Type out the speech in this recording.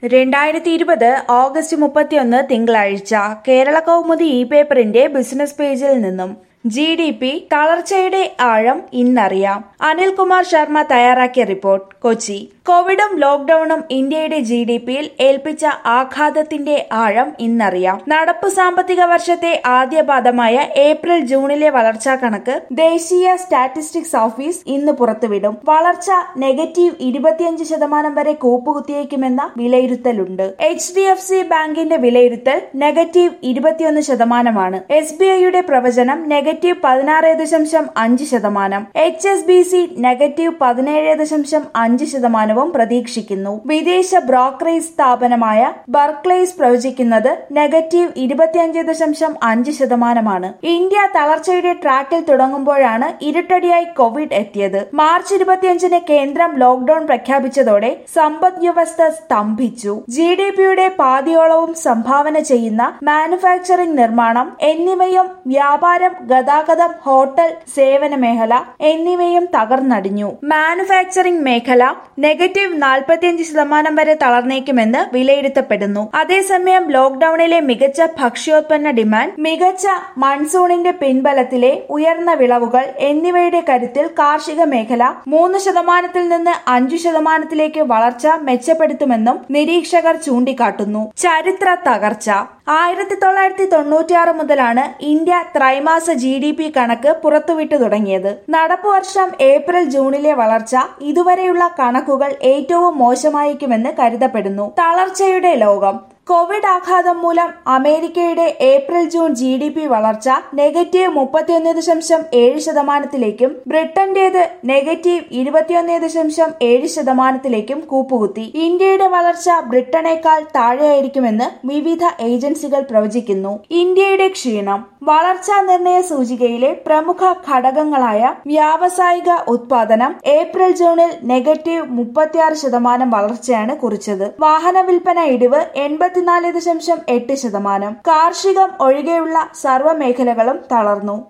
രണ്ടായിരത്തി ഇരുപത് ഓഗസ്റ്റ് മുപ്പത്തിയൊന്ന് തിങ്കളാഴ്ച കേരള കൗമുദി ഇ പേപ്പറിന്റെ ബിസിനസ് പേജിൽ നിന്നും ജി ഡി പി തളർച്ചയുടെ ആഴം ഇന്നറിയാം അനിൽകുമാർ ശർമ്മ തയ്യാറാക്കിയ റിപ്പോർട്ട് കൊച്ചി കോവിഡും ലോക്ഡൌണും ഇന്ത്യയുടെ ജി ഡി പിയിൽ ഏൽപ്പിച്ച ആഘാതത്തിന്റെ ആഴം ഇന്നറിയാം നടപ്പു സാമ്പത്തിക വർഷത്തെ ആദ്യപാദമായ ഏപ്രിൽ ജൂണിലെ വളർച്ചാ കണക്ക് ദേശീയ സ്റ്റാറ്റിസ്റ്റിക്സ് ഓഫീസ് ഇന്ന് പുറത്തുവിടും വളർച്ച നെഗറ്റീവ് ഇരുപത്തിയഞ്ച് ശതമാനം വരെ കൂപ്പുകുത്തിയേക്കുമെന്ന വിലയിരുത്തലുണ്ട് എച്ച് ഡി എഫ് സി ബാങ്കിന്റെ വിലയിരുത്തൽ നെഗറ്റീവ് ഇരുപത്തിയൊന്ന് ശതമാനമാണ് എസ് ബി ഐയുടെ പ്രവചനം നെഗറ്റീവ് പതിനാറ് ദശാംശം അഞ്ച് ശതമാനം H S B C negative പതിനേഴ് ദശാംശം അഞ്ച് ശതമാനവും പ്രതീക്ഷിക്കുന്നു വിദേശ ബ്രോക്കറേജ് സ്ഥാപനമായ ബർക്ലേസ് പ്രവചിക്കുന്നത് നെഗറ്റീവ് ഇരുപത്തിയഞ്ച് ദശാംശം അഞ്ച് ശതമാനമാണ് ഇന്ത്യ തളർച്ചയുടെ ട്രാക്കിൽ തുടങ്ങുമ്പോഴാണ് ഇരുട്ടടിയായി കോവിഡ് എത്തിയത് മാർച്ച് ഇരുപത്തിയഞ്ചിന് കേന്ദ്രം ലോക്ഡൌൺ പ്രഖ്യാപിച്ചതോടെ സമ്പദ് വ്യവസ്ഥ സ്തംഭിച്ചു ജി ഡി പിയുടെ പാതിയോളവും സംഭാവന ചെയ്യുന്ന മാനുഫാക്ചറിംഗ് നിർമ്മാണം എന്നിവയും വ്യാപാരം ഗതാഗതം ഹോട്ടൽ സേവന മേഖല എന്നിവയും തകർന്നടിഞ്ഞു മാനുഫാക്ചറിംഗ് മേഖല നെഗറ്റീവ് നാൽപ്പത്തിയഞ്ച് ശതമാനം വരെ തളർന്നേക്കുമെന്ന് വിലയിരുത്തപ്പെടുന്നു അതേസമയം ലോക്ഡൌണിലെ മികച്ച ഭക്ഷ്യോത്പന്ന ഡിമാൻഡ് മികച്ച മൺസൂണിന്റെ പിൻബലത്തിലെ ഉയർന്ന വിളവുകൾ എന്നിവയുടെ കരുത്തിൽ കാർഷിക മേഖല മൂന്ന് ശതമാനത്തിൽ നിന്ന് അഞ്ചു ശതമാനത്തിലേക്ക് വളർച്ച മെച്ചപ്പെടുത്തുമെന്നും നിരീക്ഷകർ ചൂണ്ടിക്കാട്ടുന്നു ചരിത്ര തകർച്ച ആയിരത്തി തൊള്ളായിരത്തി തൊണ്ണൂറ്റിയാറ് മുതലാണ് ഇന്ത്യ ത്രൈമാസ ജി ഡി പി കണക്ക് പുറത്തുവിട്ടു തുടങ്ങിയത് നടപ്പു വർഷം ഏപ്രിൽ ജൂണിലെ വളർച്ച ഇതുവരെയുള്ള കണക്കുകൾ ഏറ്റവും മോശമായിരിക്കുമെന്ന് കരുതപ്പെടുന്നു തളർച്ചയുടെ ലോകം കോവിഡ് ആഘാതം മൂലം അമേരിക്കയുടെ April June G D P വളർച്ച നെഗറ്റീവ് മുപ്പത്തിയൊന്ന് ദശാംശം ഏഴ് ശതമാനത്തിലേക്കും ബ്രിട്ടന്റേത് നെഗറ്റീവ് ഇരുപത്തിയൊന്ന് ദശാംശം ഏഴ് ശതമാനത്തിലേക്കും കൂപ്പുകുത്തി ഇന്ത്യയുടെ വളർച്ച ബ്രിട്ടനേക്കാൾ താഴെയായിരിക്കുമെന്ന് വിവിധ ഏജൻസികൾ പ്രവചിക്കുന്നു ഇന്ത്യയുടെ ക്ഷീണം വളർച്ചാ നിർണയ സൂചികയിലെ പ്രമുഖ ഘടകങ്ങളായ വ്യാവസായിക ഉത്പാദനം ഏപ്രിൽ ജൂണിൽ നെഗറ്റീവ് മുപ്പത്തിയാറ് ശതമാനം വളർച്ചയാണ് കുറിച്ചത് വാഹന വിൽപ്പന ഇടിവ് എൺപത്തിനാല് ദശാംശം എട്ട് ശതമാനം കാർഷികം ഒഴികെയുള്ള സർവ്വ മേഖലകളും തളർന്നു